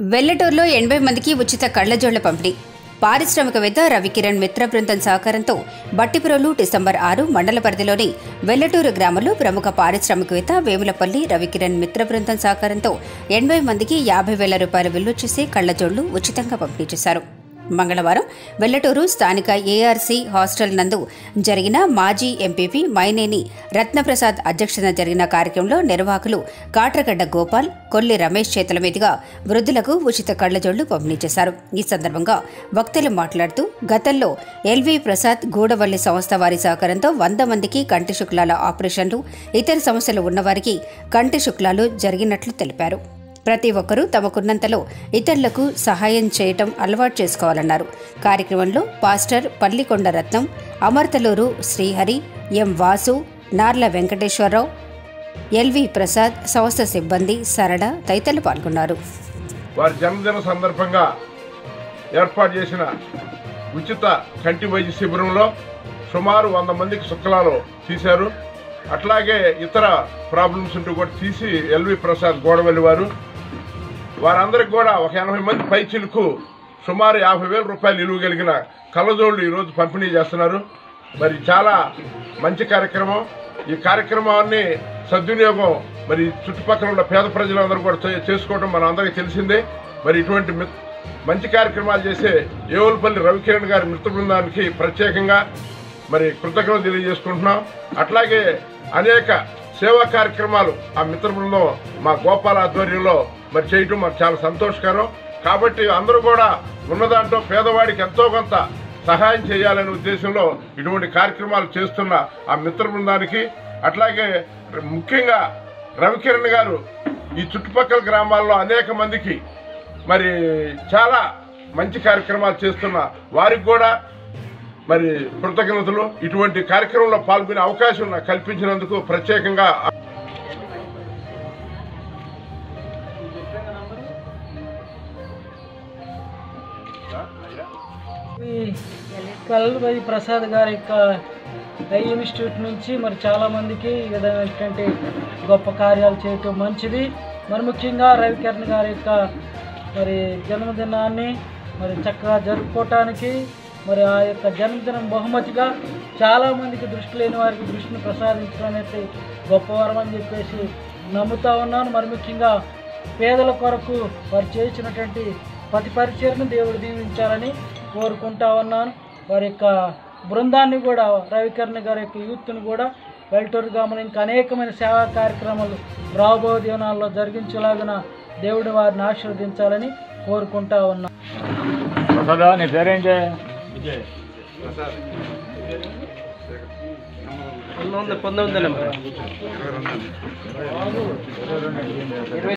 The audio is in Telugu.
వెల్లటూరులో ఎనభై మందికి ఉచిత కళ్లజోళ్ల పంపిణీ పారిశ్రామికవేత్త రవికిరణ్ మిత్ర బృందం సహకారంతో బట్టిపురంలో డిసెంబర్ ఆరు మండల పరిధిలోని వెల్లటూరు గ్రామంలో ప్రముఖ పారిశ్రామికవేత్త వేములపల్లి రవికిరణ్ మిత్ర బృందం సహకారంతో ఎనభై మందికి యాభై వేల రూపాయల విలువ చేసే కళ్లజోళ్లు ఉచితంగా పంపిణీ చేశారు మంగళవారం వెల్లటూరు స్థానిక ఏఆర్సీ హాస్టల్ నందు జరిగిన మాజీ ఎంపీపీ మైనేని రత్నప్రసాద్ అధ్యక్షతన జరిగిన కార్యక్రమంలో నిర్వాహకులు కాట్రగడ్డ గోపాల్ కొల్లి రమేష్ చేతుల మీదుగా వృద్ధులకు ఉచిత కళ్లజోళ్లు పంపిణీ చేశారు ఈ సందర్భంగా వక్తలు మాట్లాడుతూ గతంలో ఎల్వి ప్రసాద్ గూడవల్లి సంస్థ వారి సహకారంతో వంద మందికి కంటి శుక్లాల ఆపరేషన్లు ఇతర సమస్యలు ఉన్నవారికి కంటి శుక్లాలు జరిగినట్లు తెలిపారు ప్రతి ఒక్కరూ తమకున్నంతలో ఇతరులకు సహాయం చేయటం అలవాటు చేసుకోవాలన్నారు కార్యక్రమంలో pastor Pallikonda Ratnam Amarthaluru Srihari M Vasu Narla Venkateswararao L V Prasad సంస్థ సిబ్బంది సరళ తదితరులు పాల్గొన్నారు వారి జన్మదిన సందర్భంగా ఏర్పాటు చేసిన ఉచిత కంటి వైద్య శిబిరంలో సుమారు వంద మందికి శుక్లాలు తీశారు అట్లాగే ఇతర ప్రాబ్లమ్స్ ఉంటూ కూడా తీసి ఎల్వి ప్రసాద్ గోడవల్లి వారు వారందరికి కూడా ఒక ఎనభై మంది పైచిలకు సుమారు యాభై వేల రూపాయలు విలువ కలిగిన కళ్ళజోళ్ళు ఈరోజు పంపిణీ చేస్తున్నారు మరి చాలా మంచి కార్యక్రమం ఈ కార్యక్రమాన్ని సద్వినియోగం మరి చుట్టుపక్కల ఉన్న పేద ప్రజలందరూ కూడా చే- చేసుకోవడం మన అందరికీ తెలిసిందే మరి ఇటువంటి మిత్- మంచి కార్యక్రమాలు చేసే ఏవులపల్లి రవికిరణ్ గారి మిత్ర బృందానికి ప్రత్యేకంగా మరి కృతజ్ఞతలు తెలియజేసుకుంటున్నాం అట్లాగే అనేక సేవా కార్యక్రమాలు ఆ మిత్ర బృందం మా గోపాల ఆధ్వర్యంలో మరి చేయటం మాకు చాలా సంతోషకరం కాబట్టి అందరూ కూడా ఉన్నదాంట్లో పేదవాడికి ఎంతో కొంత సహాయం చేయాలనే ఉద్దేశంలో ఇటువంటి కార్యక్రమాలు చేస్తున్న ఆ మిత్ర బృందానికి అట్లాగే ముఖ్యంగా రవికిరణ్ గారు ఈ చుట్టుపక్కల గ్రామాల్లో అనేక మందికి మరి చాలా మంచి కార్యక్రమాలు చేస్తున్న వారికి కూడా మరి కృతజ్ఞతలు ఇటువంటి కార్యక్రమంలో పాల్గొనే అవకాశం నాకు కల్పించినందుకు ప్రత్యేకంగా ఈ కల్వరి ప్రసాద్ గారి యొక్క ఐ ఇన్స్టిట్యూట్ నుంచి మరి చాలామందికి ఈ విధమైనటువంటి గొప్ప కార్యాలు చేయటం మంచిది మరి ముఖ్యంగా రవికిరణ్ గారి యొక్క మరి జన్మదినాన్ని మరి చక్కగా జరుపుకోవటానికి మరి ఆ యొక్క జన్మదినం బహుమతిగా చాలామందికి దృష్టి లేని వారికి దృష్టిని ప్రసాదించడం అనేది గొప్పవరం అని చెప్పేసి నమ్ముతా ఉన్నాను మరి ముఖ్యంగా పేదల కొరకు వారు చేసినటువంటి ప్రతి పరిచయను దేవుడు దీవించాలని కోరుకుంటా ఉన్నాను వారి యొక్క బృందాన్ని కూడా రవికర్ణ గారి యొక్క యూత్ని కూడా వెల్టూరు గ్రామంలో ఇంకా అనేకమైన సేవా కార్యక్రమాలు రాబో దినాల్లో జరిగించేలాగిన దేవుడు వారిని ఆశీర్వదించాలని కోరుకుంటా ఉన్నాను ప్రసాదా నీ పేరేంటి పంతొమ్మిది నెంబర్